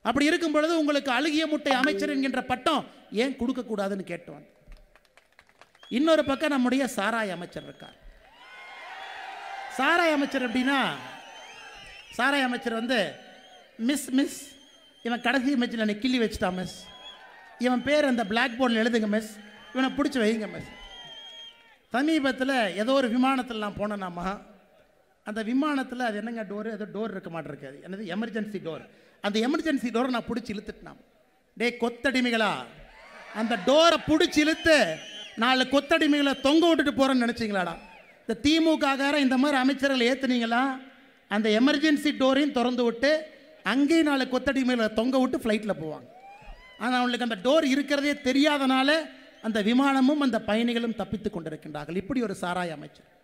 அப்படி இருக்கும் பொழுது உங்களுக்கு அழுகிய முட்டை அமைச்சர் என்கின்ற பட்டம் ஏன் கொடுக்கக்கூடாதுன்னு கேட்டு வந்தேன் இன்னொரு பக்கம் நம்முடைய சாராய் அமைச்சர் இருக்கார் சாராய் அமைச்சர் எப்படின்னா சாராய் அமைச்சர் வந்து மிஸ் மிஸ் இவன் கடைசி இமேஜில் என்னை கிள்ளி வச்சுட்டான் மிஸ் இவன் பேர் அந்த பிளாக் போர்டில் எழுதுங்க மிஸ் இவனை பிடிச்சி வைங்க மிஸ் சமீபத்தில் ஏதோ ஒரு விமானத்தில் நான் போனேனாமா அந்த விமானத்தில் அது என்னங்க டோர் ஏதோ டோர் இருக்க மாட்டிருக்காது என்னது எமர்ஜென்சி டோர் அந்த எமர்ஜென்சி டோரை நான் பிடிச்சி இழுத்துட்டேன் டேய் கொத்தடிமைகளா அந்த டோரை பிடிச்சி இழுத்து நாலு கொத்தடிமைகளை தொங்க விட்டுட்டு போகிறேன்னு நினச்சிங்களாடா இந்த திமுககாரன் இந்த மாதிரி அமைச்சர்களை ஏற்றுனீங்களா அந்த எமர்ஜென்சி டோரையும் திறந்து விட்டு அங்கேயும் நாலு கொத்தடிமைகளை தொங்க விட்டு ஃப்ளைட்டில் போவாங்க ஆனால் அவங்களுக்கு அந்த டோர் இருக்கிறதே தெரியாதனால அந்த விமானமும் அந்த பயணிகளும் தப்பித்து கொண்டிருக்கின்றார்கள் இப்படி ஒரு சாராய அமைச்சர்